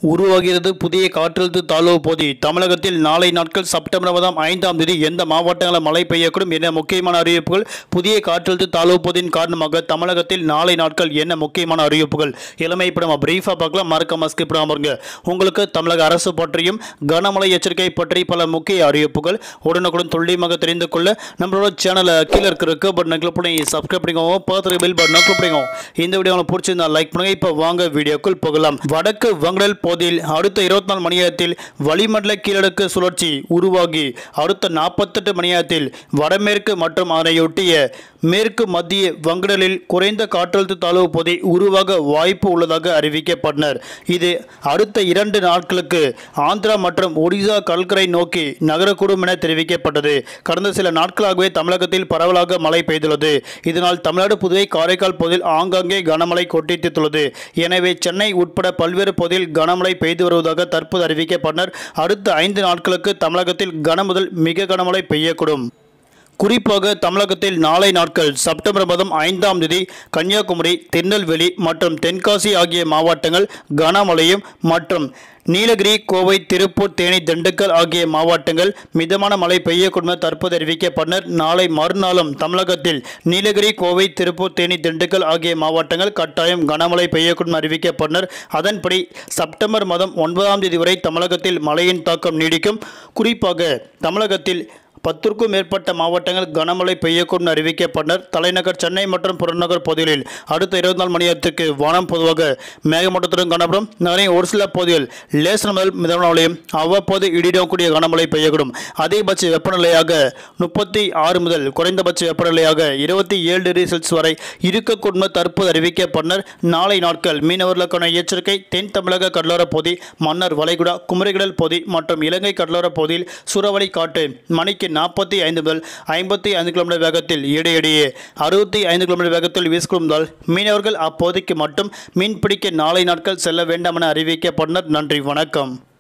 உருவாகிறது புதிய காற்றழுத்த தாழ்வு பகுதி தமிழகத்தில் நாளை நாட்கள் செப்டம்பர் மாதம் ஐந்தாம் தேதி எந்த மாவட்டங்களில் மழை பெய்யக்கூடும் என்ன முக்கியமான அறிவிப்புகள் புதிய காற்றழுத்த தாழ்வு பகுதியின் காரணமாக தமிழகத்தில் நாளை நாட்கள் என்ன முக்கியமான அறிவிப்புகள் இளமை இப்போ நம்ம பிரீஃபாக பார்க்கலாம் மறக்காம ஸ்கிப் பாருங்க உங்களுக்கு தமிழக அரசு பற்றியும் கனமழை எச்சரிக்கை பற்றி பல முக்கிய அறிவிப்புகள் உடனுக்குடன் துல்லியமாக தெரிந்து கொள்ள நம்மளோட சேனலை கீழே இருக்கிற ரெக்க பட்டன் கிளிக் பண்ணி சப்ஸ்கிரைப் பண்ணிக்கோங்க பார்த்து பெல் பட்டனை கிளிக் பண்ணிக்கோங்க இந்த வீடியோ உங்களுக்கு பிடிச்சிருந்தா லைக் பண்ணுங்க இப்போ வாங்க வீடியோக்குள் போகலாம் வடக்கு வங்கடல் பகுதியில் அடுத்த இருபத்தி நாலு மணி நேரத்தில் வளிமண்டல கீழடுக்கு சுழற்சி உருவாகி அடுத்த நாற்பத்தெட்டு மணி நேரத்தில் வடமேற்கு மற்றும் அதனையொட்டிய மேற்கு மத்திய வங்கடலில் குறைந்த காற்றழுத்த தாழ்வு பகுதி உருவாக வாய்ப்பு உள்ளதாக அறிவிக்கப்பட்டனர் இது அடுத்த இரண்டு நாட்களுக்கு ஆந்திரா மற்றும் ஒடிசா கடற்கரை நோக்கி நகரக்கூடும் என தெரிவிக்கப்பட்டது கடந்த சில நாட்களாகவே தமிழகத்தில் பரவலாக மழை பெய்துள்ளது இதனால் தமிழ்நாடு புதுவை காரைக்கால் பகுதியில் ஆங்காங்கே கனமழை கொட்டித்துள்ளது எனவே சென்னை உட்பட பல்வேறு பகுதியில் கனமழை பெய்து வருவதாக தற்போது அறிவிக்கப்பட்டனர் அடுத்த ஐந்து நாட்களுக்கு தமிழகத்தில் கனமுதல் மிக கனமழை பெய்யக்கூடும் குறிப்பாக தமிழகத்தில் நாளை நாட்கள் செப்டம்பர் மாதம் ஐந்தாம் தேதி கன்னியாகுமரி திருநெல்வேலி மற்றும் தென்காசி ஆகிய மாவட்டங்கள் கனமழையும் மற்றும் நீலகிரி கோவை திருப்பூர் தேனி திண்டுக்கல் ஆகிய மாவட்டங்கள் மிதமான மழை பெய்யக்கூடும் என தற்போது அறிவிக்கப்பட்டனர் நாளை மறுநாளும் தமிழகத்தில் நீலகிரி கோவை திருப்பூர் தேனி திண்டுக்கல் ஆகிய மாவட்டங்கள் கட்டாயம் கனமழை பெய்யக்கூடும் என அறிவிக்கப்பட்டனர் அதன்படி செப்டம்பர் மாதம் ஒன்பதாம் தேதி வரை தமிழகத்தில் மழையின் தாக்கம் நீடிக்கும் குறிப்பாக தமிழகத்தில் பத்திற்கும் மேற்பட்ட மாவட்டங்கள் கனமழை பெய்யக்கூடும் என அறிவிக்கப்பட்டனர் தலைநகர் சென்னை மற்றும் புறநகர் பகுதிகளில் அடுத்த இருபத்தி நாலு மணி நேரத்துக்கு வானம் பொதுவாக மேகமூட்டத்துடன் காணப்படும் நகரின் ஒரு சில பகுதிகள் லேசர் முதல் மிதமான மழையும் அவ்வப்போது இடிடக்கூடிய கனமழை பெய்யக்கூடும் அதிகபட்ச வெப்பநிலையாக முப்பத்தி ஆறு முதல் குறைந்தபட்ச வெப்பநிலையாக இருபத்தி ஏழு டிகிரி செல்சியஸ் வரை இருக்கக்கூடும் என தற்போது அறிவிக்கப்பட்டனர் நாளை நாட்கள் மீனவர்களுக்கான எச்சரிக்கை தென் தமிழக கடலோர பகுதி மன்னர் வளைகுடா குமரிகடல் பகுதி மற்றும் இலங்கை கடலோர பகுதியில் சூறாவளி காற்று மணிக்கு நாற்பத்தி ஐந்து முதல் ஐம்பத்தி ஐந்து கிலோமீட்டர் வேகத்தில் இடையிடையே அறுபத்தி ஐந்து கிலோமீட்டர் வேகத்தில் வீசிக்கொண்டால் மீனவர்கள் அப்போதைக்கு மட்டும் மீன்பிடிக்க நாளை நாட்கள் செல்ல வேண்டாம் என அறிவிக்கப்பட்டனர் நன்றி வணக்கம்